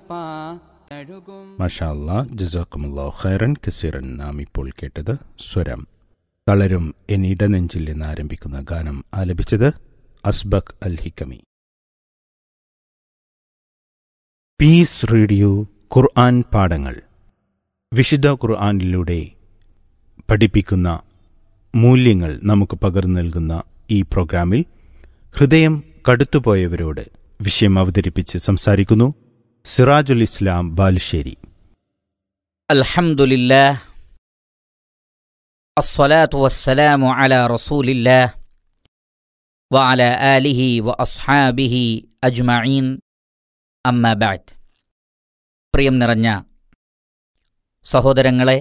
മഷാല്ല ജസാക്കുമുല്ലാ ഖൈറൻ കസീറൻ നാം ഇപ്പോൾ കേട്ടത് സ്വരം തളരും എന്നിട നെഞ്ചിൽ എന്ന് ആരംഭിക്കുന്ന ഗാനം ആലപിച്ചത് Asbaq Al Hikami peace radio Quran പാഠങ്ങൾ വിശുദ്ധ ഖുർആനിലൂടെ പഠിപ്പിക്കുന്ന മൂല്യങ്ങൾ നമുക്ക് പകർന്നു നൽകുന്ന ഈ പ്രോഗ്രാമിൽ ഹൃദയം കടുത്തുപോയവരോട് വിഷയം അവതരിപ്പിച്ച് സംസാരിക്കുന്നു സിറാജുൽ ഇസ്ലാം ബാലുശ്ശേരി الحمد لله الصلاة والسلام على رسول الله وعلى آله وأصحابه أجمعين أما بعد പ്രിയം നിറഞ്ഞ സഹോദരങ്ങളെ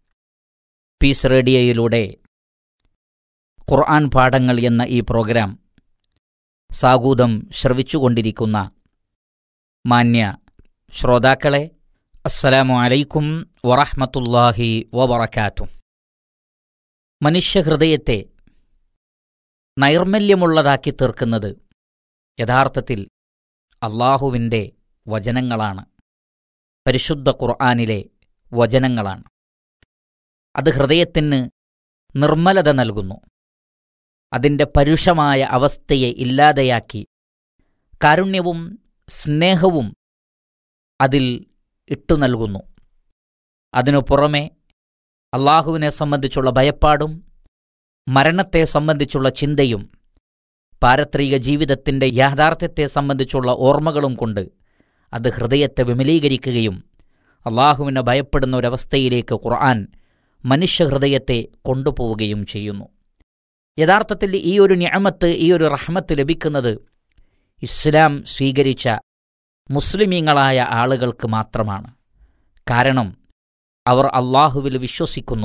പീസ് റേഡിയോയിലൂടെ ഖുർആൻ പാഠങ്ങൾ എന്ന ഈ പ്രോഗ്രാം സാഗൂതം ശ്രവിച്ചുകൊണ്ടിരിക്കുന്ന മാന്യ ശ്രോതാക്കളെ അസ്സലാമു അലൈക്കും വറഹ്മത്തുള്ളാഹി വബറകാതും മനുഷ്യഹൃദയത്തെ നൈർമല്യമുള്ളതാക്കി തീർക്കുന്നത് യഥാർത്ഥത്തിൽ അള്ളാഹുവിൻ്റെ വചനങ്ങളാണ് പരിശുദ്ധ ഖുർആനിലെ വചനങ്ങളാണ് അത് ഹൃദയത്തിന് നിർമ്മലത നൽകുന്നു അതിൻ്റെ പരുഷമായ അവസ്ഥയെ ഇല്ലാതെയാക്കി കാരുണ്യവും സ്നേഹവും അതിൽ ഇട്ടു നൽകുന്നു അതിനു പുറമെ അള്ളാഹുവിനെ സംബന്ധിച്ചുള്ള ഭയപ്പാടും മരണത്തെ സംബന്ധിച്ചുള്ള ചിന്തയും പാരത്രിക ജീവിതത്തിൻ്റെ യാഥാർത്ഥ്യത്തെ സംബന്ധിച്ചുള്ള ഓർമ്മകളും കൊണ്ട് അത് ഹൃദയത്തെ വിമലീകരിക്കുകയും അള്ളാഹുവിനെ ഭയപ്പെടുന്ന ഒരവസ്ഥയിലേക്ക് ഖുർആൻ മനുഷ്യഹൃദയത്തെ കൊണ്ടുപോവുകയും ചെയ്യുന്നു യഥാർത്ഥത്തിൽ ഈ ഒരു ഞാമത്ത് ഈ ഒരു റഹ്മത്ത് ലഭിക്കുന്നത് ഇസ്ലാം സ്വീകരിച്ച മുസ്ലിമീങ്ങളായ ആളുകൾക്ക് മാത്രമാണ് കാരണം അവർ അള്ളാഹുവിൽ വിശ്വസിക്കുന്നു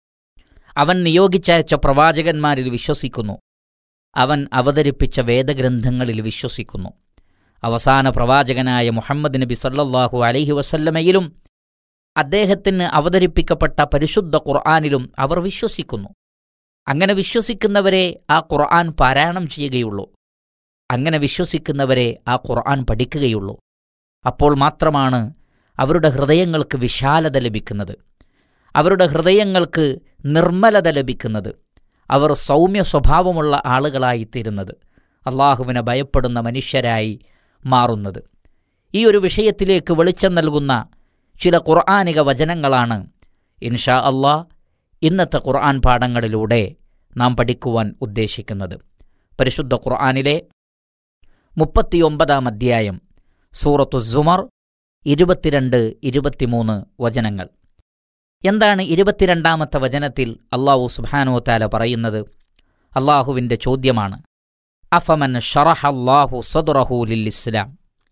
അവൻ നിയോഗിച്ചയച്ച പ്രവാചകന്മാരിൽ വിശ്വസിക്കുന്നു അവൻ അവതരിപ്പിച്ച വേദഗ്രന്ഥങ്ങളിൽ വിശ്വസിക്കുന്നു അവസാന പ്രവാചകനായ മുഹമ്മദ് നബി സല്ലല്ലാഹു അലൈഹി വസല്ലമയിലും അദ്ദേഹത്തിന് അവതരിപ്പിക്കപ്പെട്ട പരിശുദ്ധ ഖുർആാനിലും അവർ വിശ്വസിക്കുന്നു അങ്ങനെ വിശ്വസിക്കുന്നവരെ ആ ഖുർആൻ പാരായണം ചെയ്യുകയുള്ളൂ അങ്ങനെ വിശ്വസിക്കുന്നവരെ ആ ഖുർആൻ പഠിക്കുകയുള്ളൂ അപ്പോൾ മാത്രമാണ് അവരുടെ ഹൃദയങ്ങൾക്ക് വിശാലത ലഭിക്കുന്നത് അവരുടെ ഹൃദയങ്ങൾക്ക് നിർമ്മലത ലഭിക്കുന്നത് അവർ സൗമ്യ സ്വഭാവമുള്ള ആളുകളായിത്തീരുന്നത് അള്ളാഹുവിനെ ഭയപ്പെടുന്ന മനുഷ്യരായി മാറുന്നത് ഈ ഒരു വിഷയത്തിലേക്ക് വെളിച്ചം നൽകുന്ന ചില ഖുർആാനിക വചനങ്ങളാണ് ഇൻഷാ അള്ളാ ഇന്നത്തെ ഖുർആൻ പാഠങ്ങളിലൂടെ നാം പഠിക്കുവാൻ ഉദ്ദേശിക്കുന്നത് പരിശുദ്ധ ഖുർആാനിലെ മുപ്പത്തിയൊമ്പതാം അധ്യായം സൂറത്തു സുമർ ഇരുപത്തിരണ്ട് ഇരുപത്തിമൂന്ന് വചനങ്ങൾ എന്താണ് ഇരുപത്തിരണ്ടാമത്തെ വചനത്തിൽ അള്ളാഹു സുബാനോ താല പറയുന്നത് അള്ളാഹുവിൻ്റെ ചോദ്യമാണ് അഫമൻ ഷറഹ അള്ളാഹു സദുറഹു ലിൽ ഇസ്ലാം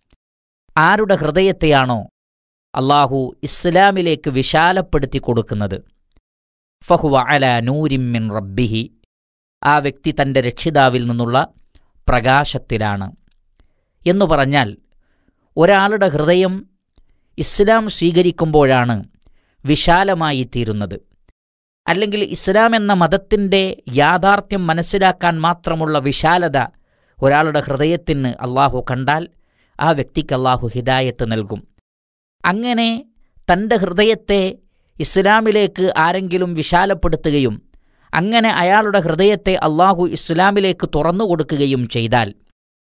ആരുടെ ഹൃദയത്തെയാണോ അള്ളാഹു ഇസ്ലാമിലേക്ക് വിശാലപ്പെടുത്തി കൊടുക്കുന്നത് ഫഹുവ അല നൂരിമ്മിൻ റബ്ബിഹി ആ വ്യക്തി തൻ്റെ രക്ഷിതാവിൽ നിന്നുള്ള പ്രകാശത്തിലാണ് എന്നു പറഞ്ഞാൽ ഒരാളുടെ ഹൃദയം ഇസ്ലാം സ്വീകരിക്കുമ്പോഴാണ് വിശാലമായി തീരുന്നത് അല്ലെങ്കിൽ ഇസ്ലാം എന്ന മതത്തിൻ്റെ യാഥാർത്ഥ്യം മനസ്സിലാക്കാൻ മാത്രമുള്ള വിശാലത ഒരാളുടെ ഹൃദയത്തിന് അള്ളാഹു കണ്ടാൽ ആ വ്യക്തിക്ക് അള്ളാഹു ഹിദായത്ത് നൽകും അങ്ങനെ തൻ്റെ ഹൃദയത്തെ ഇസ്ലാമിലേക്ക് ആരെങ്കിലും വിശാലപ്പെടുത്തുകയും അങ്ങനെ അയാളുടെ ഹൃദയത്തെ അള്ളാഹു ഇസ്ലാമിലേക്ക് തുറന്നു കൊടുക്കുകയും ചെയ്താൽ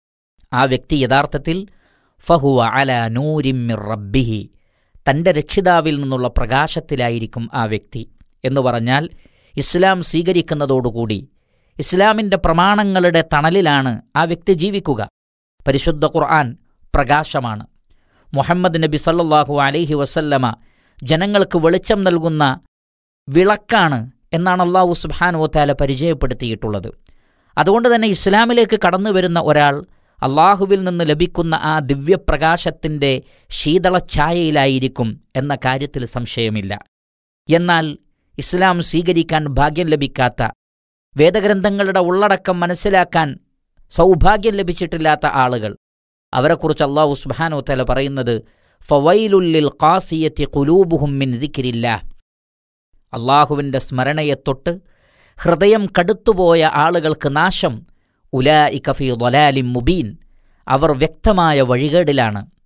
ആ വ്യക്തി യഥാർത്ഥത്തിൽ ഫഹുവ അല നൂരിമ്മിർ റബ്ബിഹി തൻ്റെ രക്ഷിതാവിൽ നിന്നുള്ള പ്രകാശത്തിലായിരിക്കും ആ വ്യക്തി എന്ന് പറഞ്ഞാൽ ഇസ്ലാം സ്വീകരിക്കുന്നതോടുകൂടി ഇസ്ലാമിൻ്റെ പ്രമാണങ്ങളുടെ തണലിലാണ് ആ വ്യക്തി ജീവിക്കുക പരിശുദ്ധ ഖുർആൻ പ്രകാശമാണ് മുഹമ്മദ് നബി സല്ലല്ലാഹു അലൈഹി വസല്ലമ ജനങ്ങൾക്ക് വെളിച്ചം നൽകുന്ന വിളക്കാണ് എന്നാണ് അള്ളാഹു സുബ്ഹാനു താല പരിചയപ്പെടുത്തിയിട്ടുള്ളത് അതുകൊണ്ട് തന്നെ ഇസ്ലാമിലേക്ക് കടന്നു വരുന്ന ഒരാൾ അള്ളാഹുവിൽ നിന്ന് ലഭിക്കുന്ന ആ ദിവ്യപ്രകാശത്തിൻ്റെ ശീതളഛായയിലായിരിക്കും എന്ന കാര്യത്തിൽ സംശയമില്ല എന്നാൽ ഇസ്ലാം സ്വീകരിക്കാൻ ഭാഗ്യം ലഭിക്കാത്ത വേദഗ്രന്ഥങ്ങളുടെ ഉള്ളടക്കം മനസ്സിലാക്കാൻ സൗഭാഗ്യം ലഭിച്ചിട്ടില്ലാത്ത ആളുകൾ അവരെക്കുറിച്ച് അള്ളാഹു സുബാനോ തല പറയുന്നത് ഫവൈലുല്ലിൽ ഖാസിയത്തി കുലൂബുഹും മിൻ ദിക്കിരില്ല അള്ളാഹുവിൻ്റെ സ്മരണയെ തൊട്ട് ഹൃദയം കടുത്തുപോയ ആളുകൾക്ക് നാശം ഉലാ ഇക്കഫി ദൊലാലിം മുബീൻ അവർ വ്യക്തമായ വഴികേടിലാണ്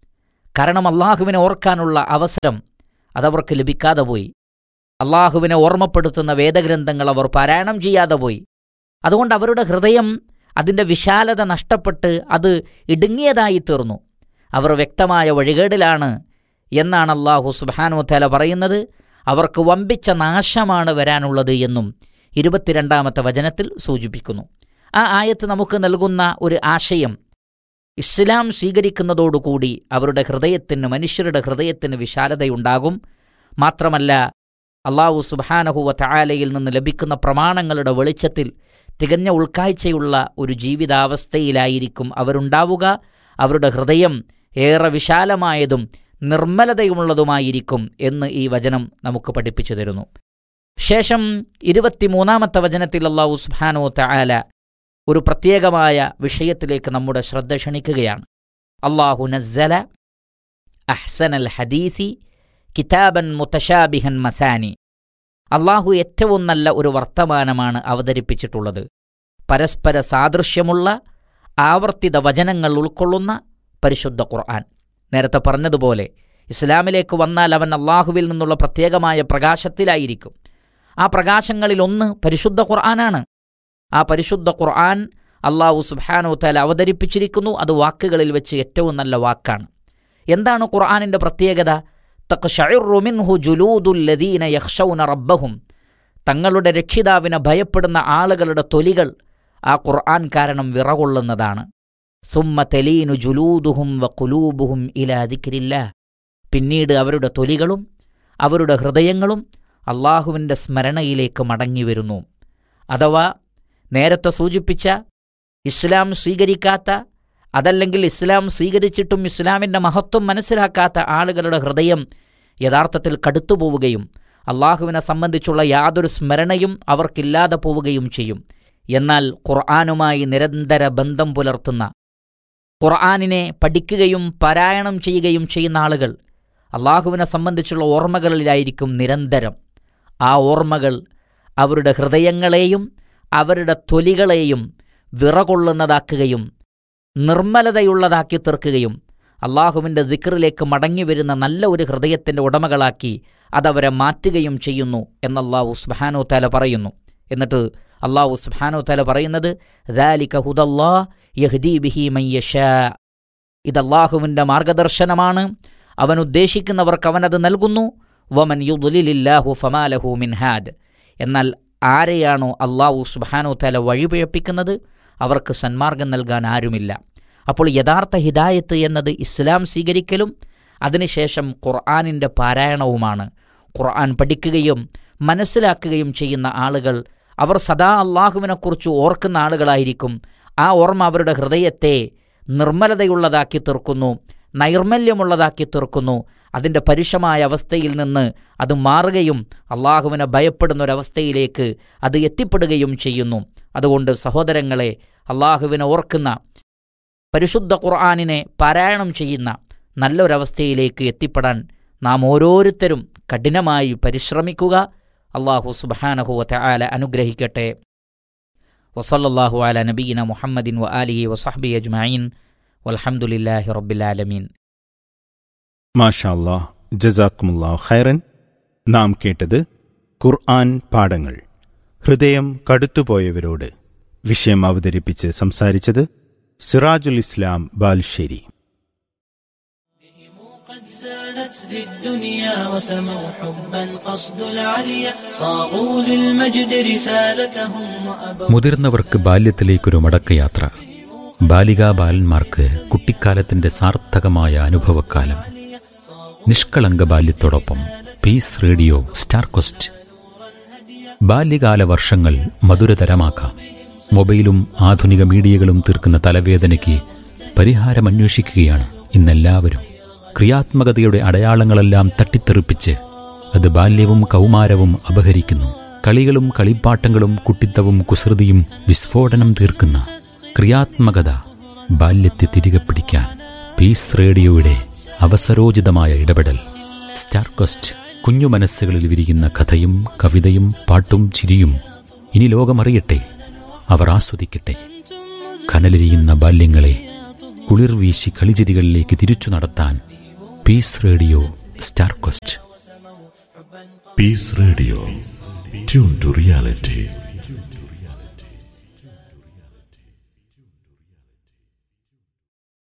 കാരണം അള്ളാഹുവിനെ ഓർക്കാനുള്ള അവസരം അതവർക്ക് ലഭിക്കാതെ പോയി അള്ളാഹുവിനെ ഓർമ്മപ്പെടുത്തുന്ന വേദഗ്രന്ഥങ്ങൾ അവർ പാരായണം ചെയ്യാതെ പോയി അതുകൊണ്ട് അവരുടെ ഹൃദയം അതിൻ്റെ വിശാലത നഷ്ടപ്പെട്ട് അത് ഇടുങ്ങിയതായി തീർന്നു അവർ വ്യക്തമായ വഴികേടിലാണ് എന്നാണ് അള്ളാഹു സുബാനുത്തല പറയുന്നത് അവർക്ക് വമ്പിച്ച നാശമാണ് വരാനുള്ളത് എന്നും ഇരുപത്തിരണ്ടാമത്തെ വചനത്തിൽ സൂചിപ്പിക്കുന്നു ആ ആയത്ത് നമുക്ക് നൽകുന്ന ഒരു ആശയം ഇസ്ലാം സ്വീകരിക്കുന്നതോടുകൂടി അവരുടെ ഹൃദയത്തിന് മനുഷ്യരുടെ ഹൃദയത്തിന് വിശാലതയുണ്ടാകും മാത്രമല്ല അള്ളാഹു സുബാനഹുവ തആലയിൽ നിന്ന് ലഭിക്കുന്ന പ്രമാണങ്ങളുടെ വെളിച്ചത്തിൽ തികഞ്ഞ ഉൾക്കാഴ്ചയുള്ള ഒരു ജീവിതാവസ്ഥയിലായിരിക്കും അവരുണ്ടാവുക അവരുടെ ഹൃദയം ഏറെ വിശാലമായതും നിർമ്മലതയുമുള്ളതുമായിരിക്കും എന്ന് ഈ വചനം നമുക്ക് പഠിപ്പിച്ചു തരുന്നു ശേഷം ഇരുപത്തിമൂന്നാമത്തെ വചനത്തിൽ അള്ളാഹു സുബാനോ തആല ഒരു പ്രത്യേകമായ വിഷയത്തിലേക്ക് നമ്മുടെ ശ്രദ്ധ ക്ഷണിക്കുകയാണ് അള്ളാഹു നസ്സല അഹ്സനൽ ഹദീസി കിതാബൻ മുത്തശാബിഹൻ മസാനി അള്ളാഹു ഏറ്റവും നല്ല ഒരു വർത്തമാനമാണ് അവതരിപ്പിച്ചിട്ടുള്ളത് പരസ്പര സാദൃശ്യമുള്ള ആവർത്തിത വചനങ്ങൾ ഉൾക്കൊള്ളുന്ന പരിശുദ്ധ ഖുർആൻ നേരത്തെ പറഞ്ഞതുപോലെ ഇസ്ലാമിലേക്ക് വന്നാൽ അവൻ അള്ളാഹുവിൽ നിന്നുള്ള പ്രത്യേകമായ പ്രകാശത്തിലായിരിക്കും ആ പ്രകാശങ്ങളിലൊന്ന് പരിശുദ്ധ ഖുർആനാണ് ആ പരിശുദ്ധ ഖുർആൻ അള്ളാഹു സുബാനോ തല അവതരിപ്പിച്ചിരിക്കുന്നു അത് വാക്കുകളിൽ വെച്ച് ഏറ്റവും നല്ല വാക്കാണ് എന്താണ് ഖുർആാനിൻ്റെ പ്രത്യേകത തഖ്ശഇറുമിൻഹു ജുലൂദുല്ലദീന യഖ്ശൗന റബ്ബഹും തങ്ങളുടെ രക്ഷിതാവിനെ ഭയപ്പെടുന്ന ആളുകളുടെ തൊലികൾ ആ ഖുർആൻ കാരണം വിറകൊള്ളുന്നതാണ് സുമ്മ തെലീനു ജുലൂദുഹും വ കുലൂബുഹും ഇലാ ദിക്രില്ല പിന്നീട് അവരുടെ തൊലികളും അവരുടെ ഹൃദയങ്ങളും അള്ളാഹുവിൻ്റെ സ്മരണയിലേക്ക് മടങ്ങി വരുന്നു അഥവാ നേരത്തെ സൂചിപ്പിച്ച ഇസ്ലാം സ്വീകരിക്കാത്ത അതല്ലെങ്കിൽ ഇസ്ലാം സ്വീകരിച്ചിട്ടും ഇസ്ലാമിൻ്റെ മഹത്വം മനസ്സിലാക്കാത്ത ആളുകളുടെ ഹൃദയം യഥാർത്ഥത്തിൽ കടുത്തുപോവുകയും അള്ളാഹുവിനെ സംബന്ധിച്ചുള്ള യാതൊരു സ്മരണയും അവർക്കില്ലാതെ പോവുകയും ചെയ്യും എന്നാൽ ഖുർആാനുമായി നിരന്തര ബന്ധം പുലർത്തുന്ന ഖുർആാനിനെ പഠിക്കുകയും പാരായണം ചെയ്യുകയും ചെയ്യുന്ന ആളുകൾ അള്ളാഹുവിനെ സംബന്ധിച്ചുള്ള ഓർമ്മകളിലായിരിക്കും നിരന്തരം ആ ഓർമ്മകൾ അവരുടെ ഹൃദയങ്ങളെയും അവരുടെ തൊലികളെയും വിറകൊള്ളുന്നതാക്കുകയും നിർമ്മലതയുള്ളതാക്കി തീർക്കുകയും അള്ളാഹുവിൻ്റെ ദിക്റിലേക്ക് മടങ്ങി വരുന്ന നല്ല ഒരു ഹൃദയത്തിൻ്റെ ഉടമകളാക്കി അതവരെ മാറ്റുകയും ചെയ്യുന്നു എന്നല്ലാഹു സുബാനോ തല പറയുന്നു എന്നിട്ട് അള്ളാഹു സുബാനോ തല പറയുന്നത് ദാലിക ഹുദല്ലാ യഹ്ദീ ബിഹി മയ്യഷാ ഇത് അള്ളാഹുവിൻ്റെ മാർഗദർശനമാണ് അവൻ ഉദ്ദേശിക്കുന്നവർക്ക് അവനത് നൽകുന്നു വമൻ യുദ്ലിലില്ലാഹു ഫമാലഹു മിൻഹാദ് എന്നാൽ ആരെയാണോ അള്ളാഹു സുബാനോ തല വഴിപിഴപ്പിക്കുന്നത് അവർക്ക് സന്മാർഗം നൽകാൻ ആരുമില്ല അപ്പോൾ യഥാർത്ഥ ഹിദായത്ത് എന്നത് ഇസ്ലാം സ്വീകരിക്കലും അതിനുശേഷം ഖുർആാനിൻ്റെ പാരായണവുമാണ് ഖുർആൻ പഠിക്കുകയും മനസ്സിലാക്കുകയും ചെയ്യുന്ന ആളുകൾ അവർ സദാ അള്ളാഹുവിനെക്കുറിച്ച് ഓർക്കുന്ന ആളുകളായിരിക്കും ആ ഓർമ്മ അവരുടെ ഹൃദയത്തെ നിർമ്മലതയുള്ളതാക്കി തീർക്കുന്നു നൈർമല്യമുള്ളതാക്കി തീർക്കുന്നു അതിൻ്റെ പരുഷമായ അവസ്ഥയിൽ നിന്ന് അത് മാറുകയും അള്ളാഹുവിനെ ഭയപ്പെടുന്ന ഒരവസ്ഥയിലേക്ക് അത് എത്തിപ്പെടുകയും ചെയ്യുന്നു അതുകൊണ്ട് സഹോദരങ്ങളെ അള്ളാഹുവിനെ ഓർക്കുന്ന പരിശുദ്ധ ഖുർആാനിനെ പാരായണം ചെയ്യുന്ന നല്ലൊരവസ്ഥയിലേക്ക് എത്തിപ്പെടാൻ നാം ഓരോരുത്തരും കഠിനമായി പരിശ്രമിക്കുക അള്ളാഹു സുബാനഹുവ ആല അനുഗ്രഹിക്കട്ടെ വസല്ലാഹു അല നബീന മുഹമ്മദിൻ വ ആലിഹി വസഹബി അജ്മീൻ വൽഹമുല്ലാഹി റബ്ബിലാലമീൻ മാഷാ അല്ലാഹ് ജസാക്കുമുല്ലാ ഖൈറൻ നാം കേട്ടത് ഖുർആൻ പാഠങ്ങൾ ഹൃദയം കടുത്തുപോയവരോട് വിഷയം അവതരിപ്പിച്ച് സംസാരിച്ചത് സിറാജുൽ ഇസ്ലാം ബാലുശ്ശേരി قد زانت ذي الدنيا وسموا حبا قصد العليا صاغوا للمجد رسالتهم وأبوا മുതിർന്നവർക്ക് ബാല്യത്തിലേക്കൊരു മടക്കയാത്ര ബാലികാ ബാലന്മാർക്ക് കുട്ടിക്കാലത്തിന്റെ സാർത്ഥകമായ അനുഭവക്കാലം നിഷ്കളങ്ക ബാല്യത്തോടൊപ്പം പീസ് റേഡിയോ സ്റ്റാർ ക്വസ്റ്റ് ബാല്യകാല വർഷങ്ങൾ മധുരതരമാക്കാം മൊബൈലും ആധുനിക മീഡിയകളും തീർക്കുന്ന തലവേദനയ്ക്ക് പരിഹാരമന്വേഷിക്കുകയാണ് ഇന്നെല്ലാവരും ക്രിയാത്മകതയുടെ അടയാളങ്ങളെല്ലാം തട്ടിത്തെറിപ്പിച്ച് അത് ബാല്യവും കൗമാരവും അപഹരിക്കുന്നു കളികളും കളിപ്പാട്ടങ്ങളും കുട്ടിത്തവും കുസൃതിയും വിസ്ഫോടനം തീർക്കുന്ന ക്രിയാത്മകത ബാല്യത്തെ തിരികെ പിടിക്കാൻ പീസ് റേഡിയോയുടെ അവസരോചിതമായ ഇടപെടൽ സ്റ്റാർ ക്വസ്റ്റ് കുഞ്ഞു മനസ്സുകളിൽ വിരിയുന്ന കഥയും കവിതയും പാട്ടും ചിരിയും ഇനി ലോകമറിയട്ടെ അവർ ആസ്വദിക്കട്ടെ കനലിരിയുന്ന ബാല്യങ്ങളെ കുളിർ വീശി കളിചിരികളിലേക്ക് തിരിച്ചു നടത്താൻ peace radio star quest Peace Radio. Tune to reality.